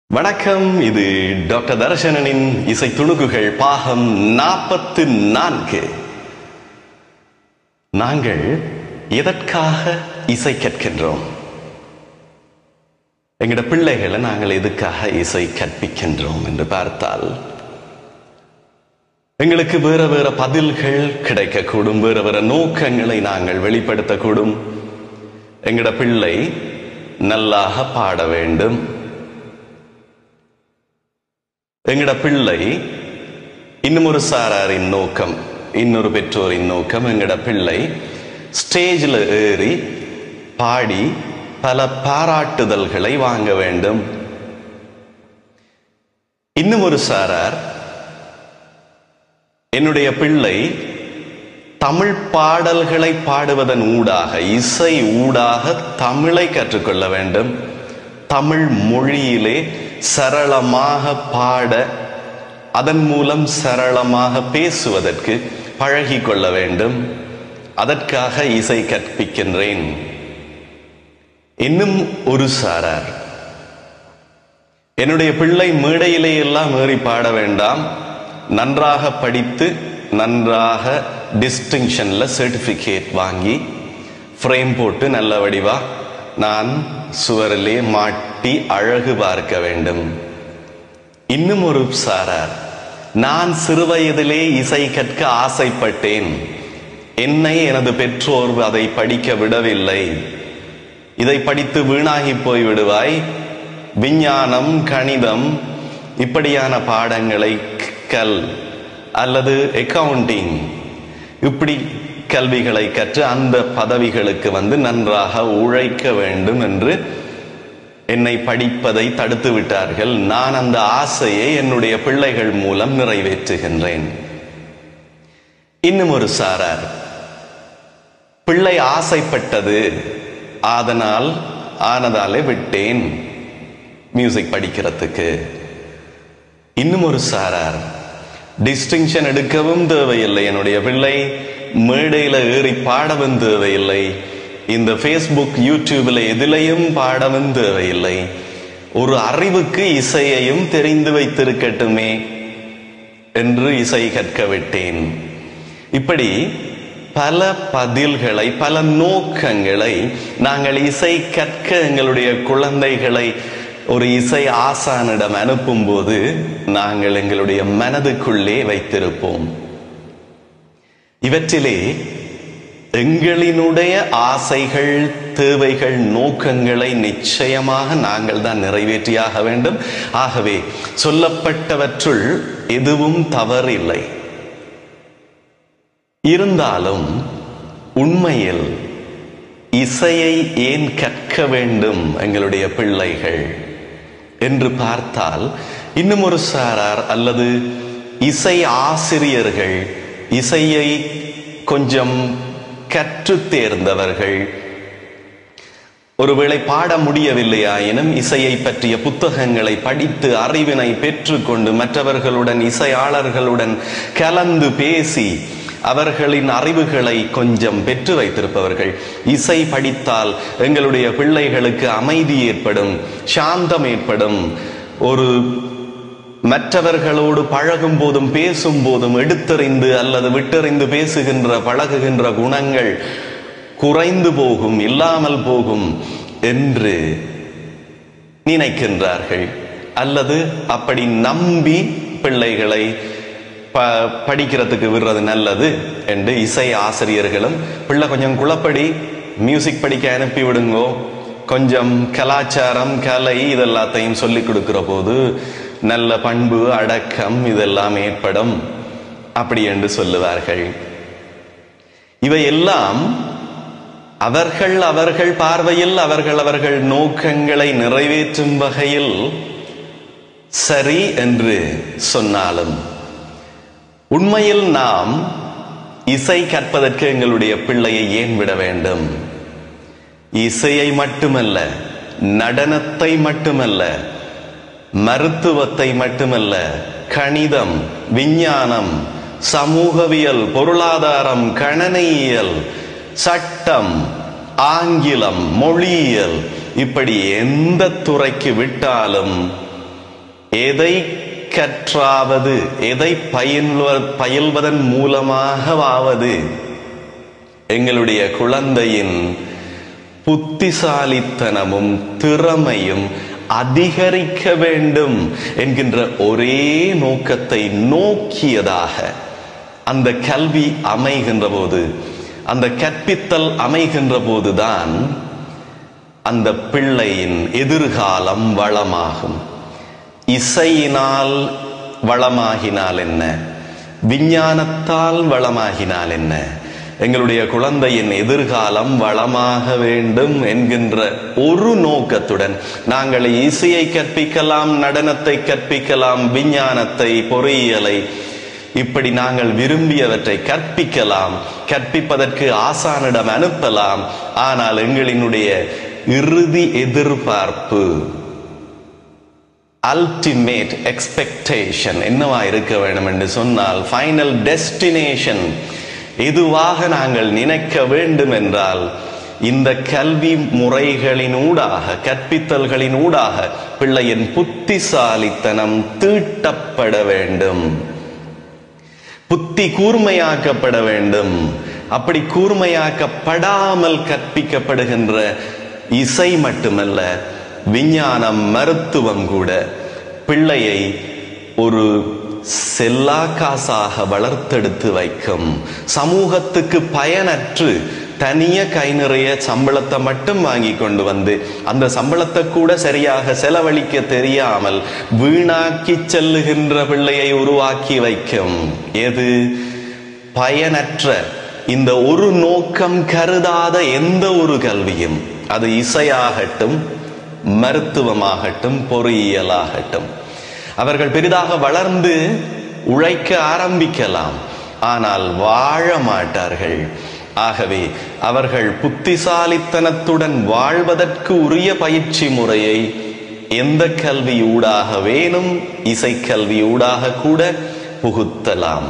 வணக்கம் இது டாக்டர் தர்ஷனனின் இசை துணுக்குகள் பாகம் நாற்பத்து நான்கு நாங்கள் எதற்காக இசை கற்கின்றோம் எங்கட பிள்ளைகளை நாங்கள் எதுக்காக இசை கற்பிக்கின்றோம் என்று பார்த்தால் எங்களுக்கு வேற வேற பதில்கள் கிடைக்கக்கூடும் வேற வேற நோக்கங்களை நாங்கள் வெளிப்படுத்தக்கூடும் எங்கட பிள்ளை நல்லாக பாட வேண்டும் எங்கட பிள்ளை இன்னும் ஒரு சாராரின் நோக்கம் இன்னொரு பெற்றோரின் நோக்கம் எங்கட பிள்ளை ஸ்டேஜில் ஏறி பாடி பல பாராட்டுதல்களை வாங்க வேண்டும் இன்னும் ஒரு சாரார் என்னுடைய பிள்ளை தமிழ் பாடல்களை பாடுவதன் ஊடாக இசை ஊடாக தமிழை கற்றுக்கொள்ள வேண்டும் தமிழ் மொழியிலே சரளமாக பாட அதன் மூலம் சரளமாக பேசுவதற்கு பழகி கொள்ள வேண்டும் அதற்காக இசை கற்பிக்கின்றேன் இன்னும் ஒரு சாரார் என்னுடைய பிள்ளை மேடையிலே எல்லாம் ஏறி பாட வேண்டாம் நன்றாக படித்து நன்றாக டிஸ்டிங்ஷன்ல சர்டிபிகேட் வாங்கி ஃப்ரேம் போட்டு நல்ல வடிவா நான் சுவரிலே மாட்டி அழகு பார்க்க வேண்டும் இன்னும் ஒரு சாரார் நான் சிறுவயதிலே இசை கற்க ஆசைப்பட்டேன் என்னை எனது பெற்றோர் அதை படிக்க விடவில்லை இதை படித்து வீணாகி போய் விடுவாய் விஞ்ஞானம் கணிதம் இப்படியான பாடங்களை கல் அல்லது அக்கவுண்டிங் இப்படி கல்விகளை கற்று அந்த பதவிகளுக்கு வந்து நன்றாக உழைக்க வேண்டும் என்று என்னை படிப்பதை தடுத்து விட்டார்கள் நான் அந்த ஆசையை என்னுடைய பிள்ளைகள் மூலம் நிறைவேற்றுகின்றேன் இன்னும் ஒரு சாரார் பிள்ளை ஆசைப்பட்டது அதனால் ஆனதாலே விட்டேன் மியூசிக் படிக்கிறதுக்கு இன்னும் ஒரு சாரார் டிஸ்டிங்ஷன் எடுக்கவும் தேவையில்லை என்னுடைய பிள்ளை மேடையில ஏறி பாடவும் தேவையில்லை இந்த ஃபேஸ்புக் யூடியூப்ல எதிலையும் பாடவும் தேவையில்லை ஒரு அறிவுக்கு இசையையும் தெரிந்து வைத்திருக்கட்டுமே என்று இசை கற்க விட்டேன் இப்படி பல பதில்களை பல நோக்கங்களை நாங்கள் இசை கற்க எங்களுடைய குழந்தைகளை ஒரு இசை ஆசானிடம் அனுப்பும் போது நாங்கள் எங்களுடைய மனதுக்குள்ளே வைத்திருப்போம் இவற்றிலே எங்களினுடைய ஆசைகள் தேவைகள் நோக்கங்களை நிச்சயமாக நாங்கள் தான் நிறைவேற்றியாக வேண்டும் ஆகவே சொல்லப்பட்டவற்றுள் எதுவும் தவறில்லை இருந்தாலும் உண்மையில் இசையை ஏன் கற்க வேண்டும் எங்களுடைய பிள்ளைகள் என்று பார்த்தால் இன்னும் ஒரு சாரார் அல்லது இசை ஆசிரியர்கள் இசையை கொஞ்சம் கற்று தேர்ந்தவர்கள் ஒருவேளை பாட முடியவில்லையாயினும் இசையை பற்றிய புத்தகங்களை படித்து அறிவினை பெற்றுக்கொண்டு மற்றவர்களுடன் இசையாளர்களுடன் கலந்து பேசி அவர்களின் அறிவுகளை கொஞ்சம் பெற்று வைத்திருப்பவர்கள் இசை படித்தால் எங்களுடைய பிள்ளைகளுக்கு அமைதி ஏற்படும் சாந்தம் ஏற்படும் ஒரு மற்றவர்களோடு பழகும் போதும் பேசும் போதும் எடுத்தறிந்து அல்லது விட்டறிந்து பேசுகின்ற பழகுகின்ற குணங்கள் குறைந்து போகும் இல்லாமல் போகும் என்று நினைக்கின்றார்கள் அல்லது அப்படி நம்பி பிள்ளைகளை ப படிக்கிறதுக்கு விடுறது நல்லது என்று இசை ஆசிரியர்களும் பிள்ளை கொஞ்சம் குளப்படி மியூசிக் படிக்க அனுப்பி விடுங்கோ கொஞ்சம் கலாச்சாரம் கலை இதெல்லாத்தையும் சொல்லி கொடுக்கிற போது நல்ல பண்பு அடக்கம் இதெல்லாம் ஏற்படும் அப்படி என்று சொல்லுவார்கள் இவை எல்லாம் அவர்கள் அவர்கள் பார்வையில் அவர்கள் அவர்கள் நோக்கங்களை நிறைவேற்றும் வகையில் சரி என்று சொன்னாலும் உண்மையில் நாம் இசை கற்பதற்கு எங்களுடைய பிள்ளையை ஏன் விட வேண்டும் இசையை மட்டுமல்ல நடனத்தை மட்டுமல்ல மருத்துவத்தை மட்டுமல்ல கணிதம் விஞ்ஞானம் சமூகவியல் பொருளாதாரம் கணனியியல் சட்டம் ஆங்கிலம் மொழியியல் இப்படி எந்த துறைக்கு விட்டாலும் எதை கற்றாவது எதை பயில்வ பயில்வதன் மூலமாகவாவது எங்களுடைய குழந்தையின் புத்திசாலித்தனமும் திறமையும் அதிகரிக்க வேண்டும் என்கின்ற ஒரே நோக்கத்தை நோக்கியதாக அந்த கல்வி அமைகின்ற போது அந்த கற்பித்தல் அமைகின்ற போதுதான் அந்த பிள்ளையின் எதிர்காலம் வளமாகும் இசையினால் வளமாகினால் என்ன விஞ்ஞானத்தால் வளமாகினால் என்ன எங்களுடைய குழந்தையின் எதிர்காலம் வளமாக வேண்டும் என்கின்ற ஒரு நோக்கத்துடன் நாங்கள் இசையை கற்பிக்கலாம் நடனத்தை கற்பிக்கலாம் விஞ்ஞானத்தை பொறியியலை இப்படி நாங்கள் விரும்பியவற்றை கற்பிக்கலாம் கற்பிப்பதற்கு ஆசானிடம் அனுப்பலாம் ஆனால் எங்களினுடைய இறுதி எதிர்பார்ப்பு அல்டிமேட் எக்ஸ்பெக்டேஷன் என்னவா இருக்க வேண்டும் என்று சொன்னால் ஃபைனல் டெஸ்டினேஷன் எதுவாக நாங்கள் நினைக்க வேண்டும் என்றால் இந்த கல்வி முறைகளினூடாக கற்பித்தல்களினூடாக பிள்ளையின் புத்திசாலித்தனம் தீட்டப்பட வேண்டும் புத்தி கூர்மையாக்கப்பட வேண்டும் அப்படி கூர்மையாக்கப்படாமல் கற்பிக்கப்படுகின்ற இசை மட்டுமல்ல விஞ்ஞானம் மருத்துவம் கூட பிள்ளையை ஒரு செல்லா காசாக வளர்த்தெடுத்து வைக்கும் சமூகத்துக்கு பயனற்று தனிய கை நிறைய சம்பளத்தை மட்டும் வாங்கி கொண்டு வந்து அந்த சம்பளத்தை கூட சரியாக செலவழிக்க தெரியாமல் வீணாக்கி செல்லுகின்ற பிள்ளையை உருவாக்கி வைக்கும் எது பயனற்ற இந்த ஒரு நோக்கம் கருதாத எந்த ஒரு கல்வியும் அது இசையாகட்டும் மருத்துவமாகட்டும் பொறியியலாகட்டும் அவர்கள் பெரிதாக வளர்ந்து உழைக்க ஆரம்பிக்கலாம் ஆனால் வாழ மாட்டார்கள் ஆகவே அவர்கள் புத்திசாலித்தனத்துடன் வாழ்வதற்கு உரிய பயிற்சி முறையை எந்த கல்வி ஊடாக வேணும் இசைக்கல்வி ஊடாக கூட புகுத்தலாம்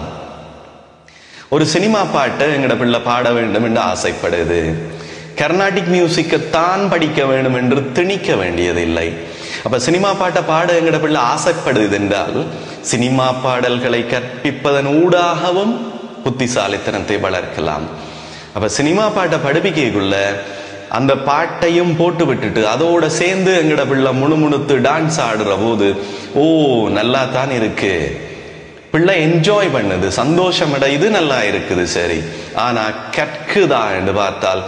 ஒரு சினிமா பாட்டை எங்கட பிள்ளை பாட வேண்டும் என்று ஆசைப்படுது கர்நாடிக் மியூசிக்கை தான் படிக்க வேண்டும் என்று திணிக்க வேண்டியதில்லை அப்ப சினிமா பாட்டை பாட எங்கட பிள்ளை ஆசைப்படுது என்றால் சினிமா பாடல்களை கற்பிப்பதன் ஊடாகவும் புத்திசாலித்தனத்தை வளர்க்கலாம் அப்ப சினிமா பாட்டை படிப்பிக்கக்குள்ள அந்த பாட்டையும் போட்டு விட்டுட்டு அதோட சேர்ந்து எங்கட பிள்ளை முணுமுணுத்து டான்ஸ் ஆடுற போது ஓ நல்லா தான் இருக்கு பிள்ளை என்ஜாய் பண்ணுது சந்தோஷம் இது நல்லா இருக்குது சரி ஆனா கற்குதா என்று பார்த்தால்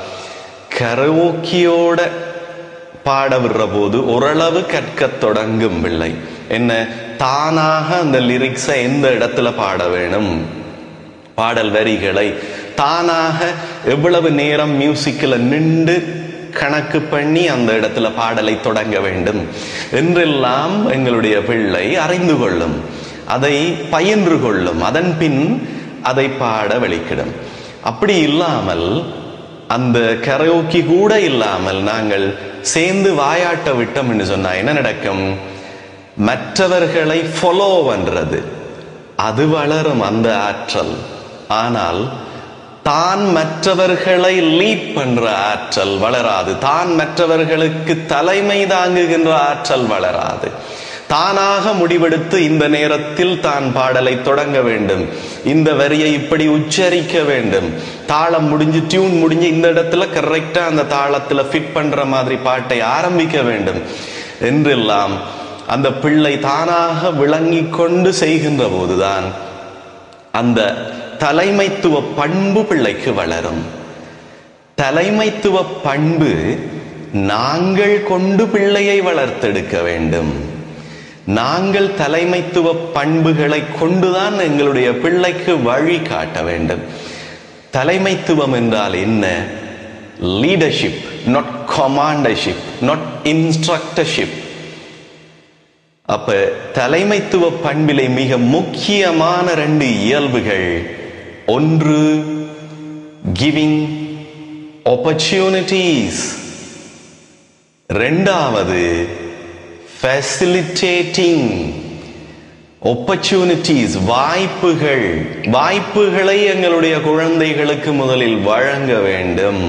கரோக்கியோட பாட விடுற போது ஓரளவு கற்க தொடங்கும் பிள்ளை என்ன தானாக அந்த லிரிக்ஸை எந்த இடத்துல பாட வேணும் பாடல் வரிகளை தானாக எவ்வளவு நேரம் மியூசிக்கில் நின்று கணக்கு பண்ணி அந்த இடத்துல பாடலை தொடங்க வேண்டும் என்றெல்லாம் எங்களுடைய பிள்ளை அறிந்து கொள்ளும் அதை பயின்று கொள்ளும் அதன் பின் அதை பாட வெளிக்கிடும் அப்படி இல்லாமல் அந்த கரோக்கி கூட இல்லாமல் நாங்கள் சேர்ந்து வாயாட்ட விட்டோம் என்று சொன்னா என்ன நடக்கும் மற்றவர்களை ஃபாலோ பண்றது அது வளரும் அந்த ஆற்றல் ஆனால் தான் மற்றவர்களை லீட் பண்ற ஆற்றல் வளராது தான் மற்றவர்களுக்கு தலைமை தாங்குகின்ற ஆற்றல் வளராது தானாக முடிவெடுத்து இந்த நேரத்தில் தான் பாடலை தொடங்க வேண்டும் இந்த வரியை இப்படி உச்சரிக்க வேண்டும் தாளம் முடிஞ்சு டியூன் முடிஞ்சு இந்த இடத்துல கரெக்டா அந்த தாளத்துல ஃபிட் பண்ற மாதிரி பாட்டை ஆரம்பிக்க வேண்டும் என்றெல்லாம் அந்த பிள்ளை தானாக விளங்கி கொண்டு செய்கின்ற போதுதான் அந்த தலைமைத்துவ பண்பு பிள்ளைக்கு வளரும் தலைமைத்துவ பண்பு நாங்கள் கொண்டு பிள்ளையை வளர்த்தெடுக்க வேண்டும் நாங்கள் தலைமைத்துவ பண்புகளை கொண்டுதான் எங்களுடைய பிள்ளைக்கு வழி காட்ட வேண்டும் தலைமைத்துவம் என்றால் என்ன leadership not commandership not instructorship அப்ப தலைமைத்துவ பண்பிலே மிக முக்கியமான ரெண்டு இயல்புகள் ஒன்று கிவிங் ஆப்பர்ச்சுனிட்டிஸ் ரெண்டாவது ஃபெசிலிட்டேட்டிங் opportunities வாய்ப்புகள் வாய்ப்புகளை எங்களுடைய குழந்தைகளுக்கு முதலில் வழங்க வேண்டும்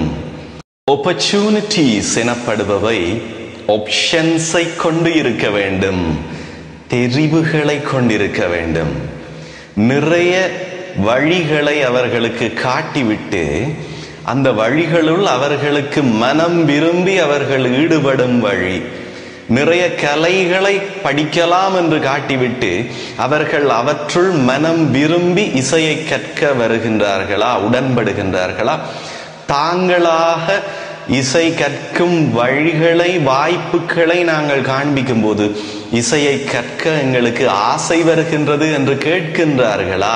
opportunities எனப்படுபவை ஆப்ஷன்ஸை கொண்டு இருக்க வேண்டும் தெரிவுகளை கொண்டிருக்க வேண்டும் நிறைய வழிகளை அவர்களுக்கு காட்டிவிட்டு அந்த வழிகளுள் அவர்களுக்கு மனம் விரும்பி அவர்கள் ஈடுபடும் வழி நிறைய கலைகளை படிக்கலாம் என்று காட்டிவிட்டு அவர்கள் அவற்றுள் மனம் விரும்பி இசையை கற்க வருகின்றார்களா உடன்படுகின்றார்களா தாங்களாக இசை கற்கும் வழிகளை வாய்ப்புகளை நாங்கள் காண்பிக்கும் போது இசையை கற்க எங்களுக்கு ஆசை வருகின்றது என்று கேட்கின்றார்களா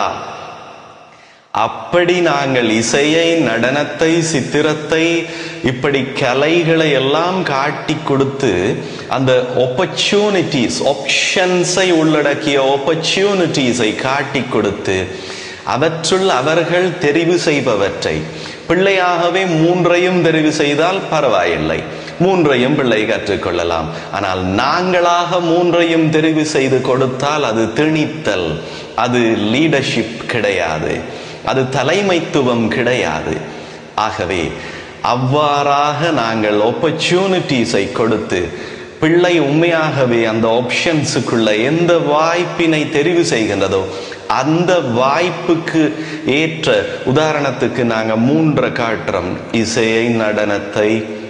அப்படி நாங்கள் இசையை நடனத்தை சித்திரத்தை இப்படி கலைகளை எல்லாம் காட்டி கொடுத்து அந்த ஒப்பர்ச்சுனிட்டிஸ் ஆப்ஷன்ஸை உள்ளடக்கிய ஒப்பர்ச்சுனிட்டிஸை காட்டி கொடுத்து அவற்றுள் அவர்கள் தெரிவு செய்பவற்றை பிள்ளையாகவே மூன்றையும் தெரிவு செய்தால் பரவாயில்லை மூன்றையும் பிள்ளை கற்றுக்கொள்ளலாம் ஆனால் நாங்களாக மூன்றையும் தெரிவு செய்து கொடுத்தால் அது திணித்தல் அது லீடர்ஷிப் கிடையாது அது தலைமைத்துவம் கிடையாது ஆகவே அவ்வாறாக நாங்கள் ஆப்பர்ச்சுனிட்டிஸை கொடுத்து பிள்ளை உண்மையாகவே அந்த ஆப்ஷன்ஸுக்குள்ள எந்த வாய்ப்பினை தெரிவு செய்கின்றதோ அந்த வாய்ப்புக்கு ஏற்ற உதாரணத்துக்கு நாங்க மூன்ற காட்டுறோம் இசையை நடனத்தை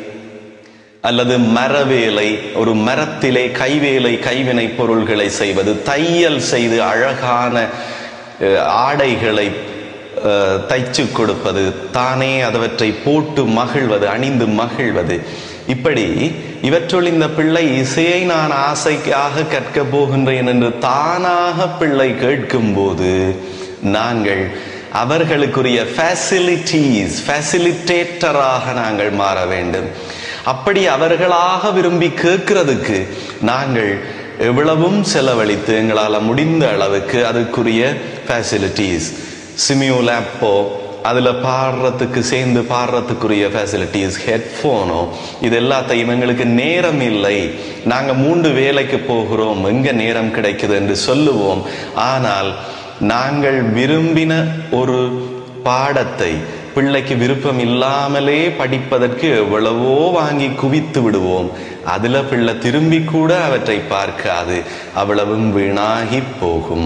அல்லது மரவேலை ஒரு மரத்திலே கைவேலை கைவினை பொருள்களை செய்வது தையல் செய்து அழகான அஹ், ஆடைகளை அஹ், தைச்சு கொடுப்பது தானே அதவற்றை போட்டு மகிழ்வது அணிந்து மகிழ்வது இப்படி இவற்றுள் இந்த பிள்ளை இசையை நான் ஆசைக்காக கற்க போகின்றேன் என்று தானாக பிள்ளை கேட்கும்போது நாங்கள் அவர்களுக்குரிய ஃபேசிலிட்டிஸ் ஃபேசிலிட்டேட்டராக நாங்கள் மாற வேண்டும் அப்படி அவர்களாக விரும்பி கேட்கிறதுக்கு நாங்கள் எவ்வளவும் செலவழித்து எங்களால் முடிந்த அளவுக்கு அதுக்குரிய ஃபேசிலிட்டிஸ் சிமியோலாப்போ அதில் பாடுறதுக்கு சேர்ந்து பாடுறதுக்குரிய ஃபேசிலிட்டிஸ் ஹெட்ஃபோனோ இது எல்லாத்தையும் எங்களுக்கு நேரம் இல்லை நாங்கள் மூன்று வேலைக்கு போகிறோம் எங்க நேரம் கிடைக்குது என்று சொல்லுவோம் ஆனால் நாங்கள் விரும்பின ஒரு பாடத்தை பிள்ளைக்கு விருப்பம் இல்லாமலே படிப்பதற்கு எவ்வளவோ வாங்கி குவித்து விடுவோம் அதுல பிள்ளை திரும்பி கூட அவற்றை பார்க்காது அவ்வளவும் வீணாகி போகும்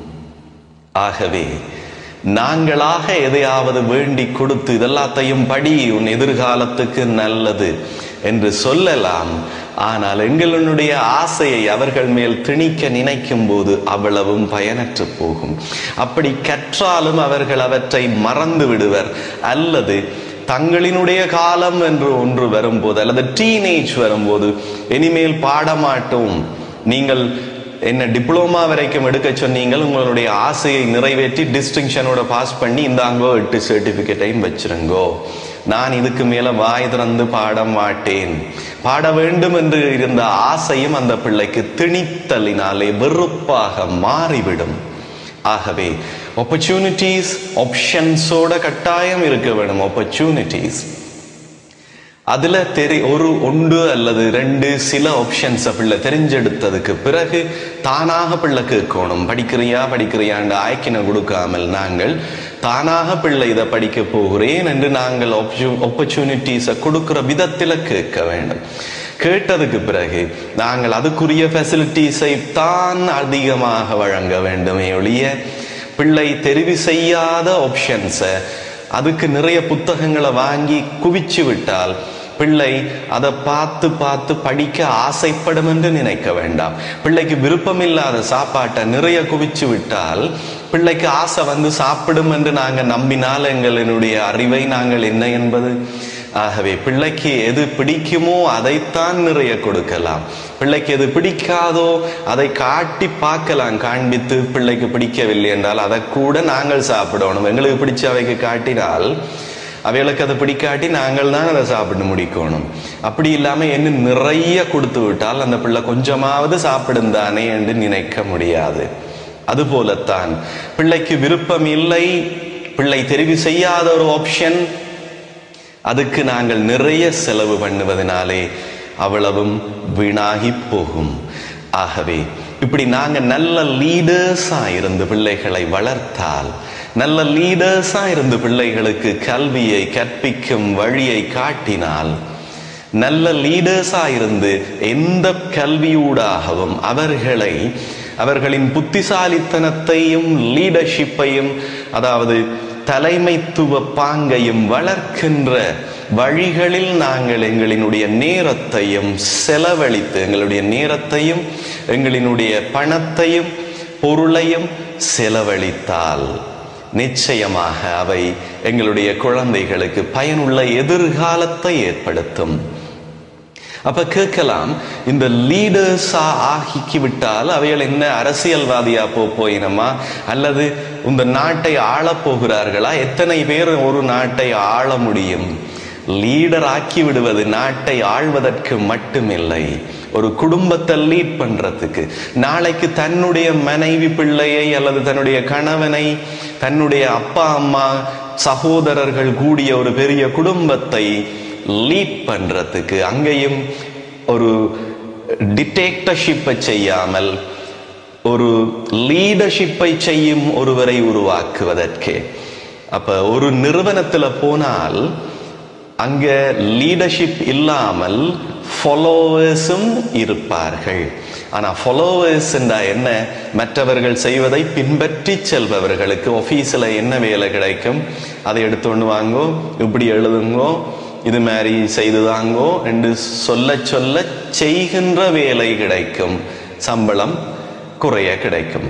ஆகவே நாங்களாக எதையாவது வேண்டி கொடுத்து இதெல்லாத்தையும் படி உன் எதிர்காலத்துக்கு நல்லது என்று சொல்லலாம் ஆனால் எங்களுடைய ஆசையை அவர்கள் மேல் திணிக்க நினைக்கும் போது அவ்வளவும் பயனற்று போகும் அப்படி கற்றாலும் அவர்கள் அவற்றை மறந்து விடுவர் அல்லது தங்களினுடைய காலம் என்று ஒன்று வரும்போது அல்லது டீனேஜ் வரும்போது இனிமேல் பாடமாட்டோம் நீங்கள் என்ன டிப்ளோமா வரைக்கும் எடுக்க சொன்னீங்கள் உங்களுடைய ஆசையை நிறைவேற்றி டிஸ்டிங்ஷனோட பாஸ் பண்ணி இந்தாங்கோ எட்டு சர்டிபிகேட்டையும் வச்சிருங்கோ நான் இதுக்கு மேல வாய் திறந்து பாட மாட்டேன் பாட வேண்டும் என்று இருந்த ஆசையும் அந்த பிள்ளைக்கு திணித்தலினாலே வெறுப்பாக மாறிவிடும் ஆகவே ஆப்பர்ச்சுனிட்டிஸ் ஆப்ஷன்ஸோட கட்டாயம் இருக்க வேணும் ஆப்பர்ச்சுனிட்டிஸ் அதுல தெரி ஒரு ஒன்று அல்லது ரெண்டு சில ஆப்ஷன்ஸ் பிள்ளை தெரிஞ்செடுத்ததுக்கு பிறகு தானாக பிள்ளை கேட்கணும் படிக்கிறியா படிக்கிறியாண்டு ஆய்க்கின கொடுக்காமல் நாங்கள் தானாக பிள்ளை இதை படிக்க போகிறேன் என்று நாங்கள் ஆப்பர்ச்சுனிட்டிஸை கொடுக்கிற விதத்தில் கேட்க வேண்டும் கேட்டதுக்கு பிறகு நாங்கள் அதுக்குரிய ஃபெசிலிட்டிஸை தான் அதிகமாக வழங்க வேண்டுமே ஒழிய பிள்ளை தெரிவு செய்யாத ஆப்ஷன்ஸை அதுக்கு நிறைய புத்தகங்களை வாங்கி குவிச்சு விட்டால் பிள்ளை அதை பார்த்து பார்த்து படிக்க ஆசைப்படும் என்று நினைக்க வேண்டாம் பிள்ளைக்கு விருப்பமில்லாத சாப்பாட்டை நிறைய குவிச்சு விட்டால் பிள்ளைக்கு ஆசை வந்து சாப்பிடும் என்று நாங்கள் நம்பினால் எங்களினுடைய அறிவை நாங்கள் என்ன என்பது ஆகவே பிள்ளைக்கு எது பிடிக்குமோ அதைத்தான் நிறைய கொடுக்கலாம் பிள்ளைக்கு எது பிடிக்காதோ அதை காட்டி பார்க்கலாம் காண்பித்து பிள்ளைக்கு பிடிக்கவில்லை என்றால் அதை கூட நாங்கள் சாப்பிடணும் எங்களுக்கு பிடிச்ச அவைக்கு காட்டினால் அவைகளுக்கு அதை பிடிக்காட்டி நாங்கள் தான் அதை சாப்பிட்டு முடிக்கணும் அப்படி இல்லாம என்ன நிறைய கொடுத்து விட்டால் அந்த பிள்ளை கொஞ்சமாவது சாப்பிடும் தானே என்று நினைக்க முடியாது அதுபோலத்தான் பிள்ளைக்கு விருப்பம் இல்லை பிள்ளை தெரிவு செய்யாத ஒரு ஆப்ஷன் அதுக்கு நாங்கள் நிறைய செலவு பண்ணுவதனாலே அவ்வளவும் வீணாகி போகும் ஆகவே இப்படி நாங்க நல்ல லீடர்ஸா இருந்து பிள்ளைகளை வளர்த்தால் நல்ல லீடர்ஸா இருந்து பிள்ளைகளுக்கு கல்வியை கற்பிக்கும் வழியை காட்டினால் நல்ல லீடர்ஸா இருந்து எந்த கல்வியூடாகவும் அவர்களை அவர்களின் புத்திசாலித்தனத்தையும் லீடர்ஷிப்பையும் அதாவது தலைமைத்துவ பாங்கையும் வளர்க்கின்ற வழிகளில் நாங்கள் எங்களினுடைய நேரத்தையும் செலவழித்து எங்களுடைய நேரத்தையும் எங்களினுடைய பணத்தையும் பொருளையும் செலவழித்தால் நிச்சயமாக அவை எங்களுடைய குழந்தைகளுக்கு பயனுள்ள எதிர்காலத்தை ஏற்படுத்தும் அப்ப கேட்கலாம் இந்த லீடர்ஸா ஆக்கி விட்டால் அவைகள் என்ன அரசியல்வாதியா போ போயினமா அல்லது இந்த நாட்டை ஆளப் போகிறார்களா எத்தனை பேர் ஒரு நாட்டை ஆள முடியும் லீடர் ஆக்கி விடுவது நாட்டை ஆள்வதற்கு மட்டுமில்லை ஒரு குடும்பத்தை லீட் பண்றதுக்கு நாளைக்கு தன்னுடைய மனைவி பிள்ளையை அல்லது தன்னுடைய கணவனை தன்னுடைய அப்பா அம்மா சகோதரர்கள் கூடிய ஒரு பெரிய குடும்பத்தை லீட் பண்றதுக்கு அங்கேயும் ஒரு டிடெக்டர்ஷிப்பை செய்யாமல் ஒரு லீடர்ஷிப்பை செய்யும் ஒருவரை உருவாக்குவதற்கு அப்ப ஒரு நிறுவனத்துல போனால் அங்க லீடர்ஷிப் இல்லாமல் ஃபாலோவர்ஸும் இருப்பார்கள் ஆனா ஃபாலோவர்ஸ் என்ன மற்றவர்கள் செய்வதை பின்பற்றி செல்பவர்களுக்கு ஆபீஸ்ல என்ன வேலை கிடைக்கும் அதை எடுத்துட்டு வாங்கோ இப்படி எழுதுங்கோ இது மாதிரி செய்துதாங்கோ என்று சொல்ல சொல்ல செய்கின்ற வேலை கிடைக்கும் சம்பளம் குறைய கிடைக்கும்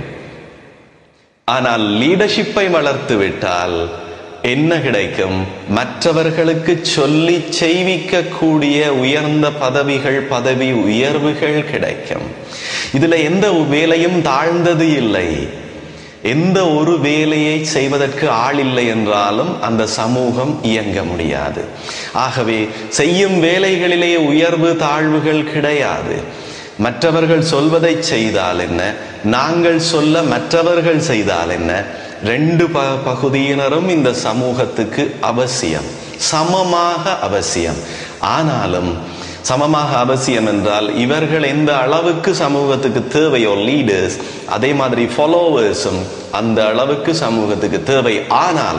ஆனால் லீடர்ஷிப்பை வளர்த்து விட்டால் என்ன கிடைக்கும் மற்றவர்களுக்கு சொல்லி செய்விக்க கூடிய உயர்ந்த பதவிகள் பதவி உயர்வுகள் கிடைக்கும் இதுல எந்த வேலையும் தாழ்ந்தது இல்லை எந்த ஒரு வேலையை செய்வதற்கு ஆள் இல்லை என்றாலும் அந்த சமூகம் இயங்க முடியாது ஆகவே செய்யும் வேலைகளிலே உயர்வு தாழ்வுகள் கிடையாது மற்றவர்கள் சொல்வதை செய்தால் என்ன நாங்கள் சொல்ல மற்றவர்கள் செய்தால் என்ன ரெண்டு ப பகுதியினரும் இந்த சமூகத்துக்கு அவசியம் சமமாக அவசியம் ஆனாலும் சமமாக அவசியம் என்றால் இவர்கள் எந்த அளவுக்கு சமூகத்துக்கு தேவையோ லீடர்ஸ் அதே மாதிரி ஃபாலோவர்ஸும் அந்த அளவுக்கு சமூகத்துக்கு தேவை ஆனால்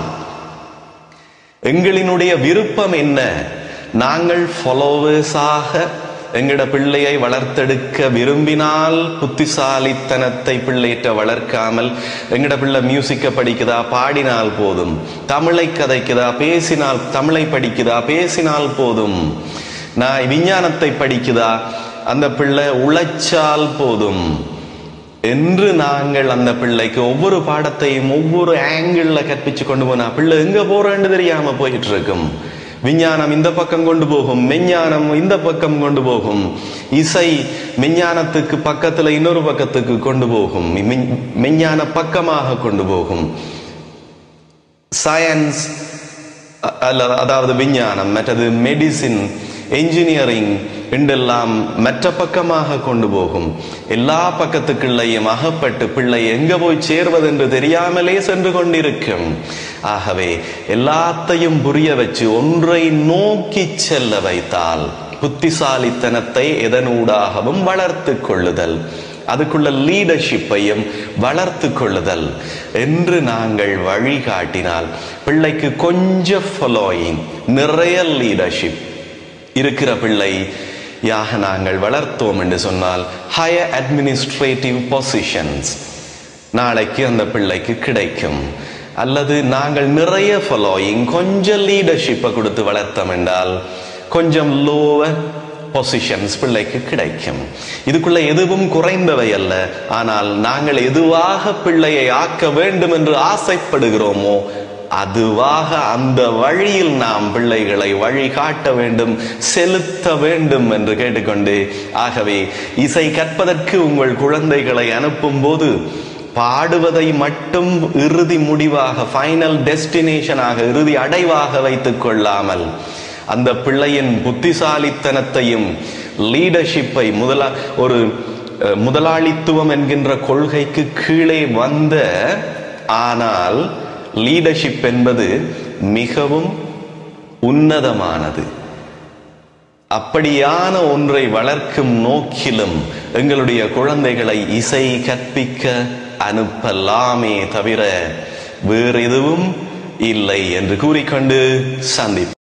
எங்களினுடைய விருப்பம் என்ன நாங்கள் ஃபாலோவர்ஸாக எங்கட பிள்ளையை வளர்த்தெடுக்க விரும்பினால் புத்திசாலித்தனத்தை பிள்ளையிட்ட வளர்க்காமல் எங்கட பிள்ளை மியூசிக்க படிக்குதா பாடினால் போதும் தமிழை கதைக்குதா பேசினால் தமிழை படிக்குதா பேசினால் போதும் நான் விஞ்ஞானத்தை படிக்குதா அந்த பிள்ளை உழைச்சால் போதும் என்று நாங்கள் அந்த பிள்ளைக்கு ஒவ்வொரு பாடத்தையும் ஒவ்வொரு ஆங்கிள் கற்பிச்சு கொண்டு போனா பிள்ளை எங்க போறேன்னு தெரியாம போயிட்டு இருக்கும் விஞ்ஞானம் இந்த பக்கம் கொண்டு போகும் மெஞ்ஞானம் இந்த பக்கம் கொண்டு போகும் இசை மெஞ்ஞானத்துக்கு பக்கத்துல இன்னொரு பக்கத்துக்கு கொண்டு போகும் மெஞ்ஞான பக்கமாக கொண்டு போகும் சயின்ஸ் அல்ல அதாவது விஞ்ஞானம் மற்றது மெடிசின் என்ஜினியரிங் என்றெல்லாம் மற்ற பக்கமாக கொண்டு போகும் எல்லா பக்கத்துக்குள்ளையும் அகப்பட்டு பிள்ளை எங்க போய் சேர்வது என்று தெரியாமலே சென்று கொண்டிருக்கும் ஆகவே எல்லாத்தையும் புரிய வச்சு ஒன்றை நோக்கி செல்ல வைத்தால் புத்திசாலித்தனத்தை எதனூடாகவும் வளர்த்து கொள்ளுதல் அதுக்குள்ள லீடர்ஷிப்பையும் வளர்த்து கொள்ளுதல் என்று நாங்கள் வழிகாட்டினால் பிள்ளைக்கு கொஞ்சம் ஃபாலோயிங் நிறைய லீடர்ஷிப் இருக்கிற பிள்ளை யாக நாங்கள் வளர்த்தோம் என்று சொன்னால் ஹையர் அட்மினிஸ்ட்ரேட்டிவ் பொசிஷன்ஸ் நாளைக்கு அந்த பிள்ளைக்கு கிடைக்கும் அல்லது நாங்கள் நிறைய ஃபாலோயிங் கொஞ்சம் லீடர்ஷிப்பை கொடுத்து வளர்த்தோம் என்றால் கொஞ்சம் லோவர் பொசிஷன்ஸ் பிள்ளைக்கு கிடைக்கும் இதுக்குள்ள எதுவும் குறைந்தவை அல்ல ஆனால் நாங்கள் எதுவாக பிள்ளையை ஆக்க வேண்டும் என்று ஆசைப்படுகிறோமோ அதுவாக அந்த வழியில் நாம் பிள்ளைகளை வழி காட்ட வேண்டும் செலுத்த வேண்டும் என்று கேட்டுக்கொண்டு ஆகவே இசை கற்பதற்கு உங்கள் குழந்தைகளை அனுப்பும் போது பாடுவதை மட்டும் இறுதி முடிவாக ஃபைனல் டெஸ்டினேஷனாக இறுதி அடைவாக வைத்துக் கொள்ளாமல் அந்த பிள்ளையின் புத்திசாலித்தனத்தையும் லீடர்ஷிப்பை முதலா ஒரு முதலாளித்துவம் என்கின்ற கொள்கைக்கு கீழே வந்த ஆனால் லீடர்ஷிப் என்பது மிகவும் உன்னதமானது அப்படியான ஒன்றை வளர்க்கும் நோக்கிலும் எங்களுடைய குழந்தைகளை இசை கற்பிக்க அனுப்பலாமே தவிர வேறு எதுவும் இல்லை என்று கூறிக்கொண்டு சந்திப்போம்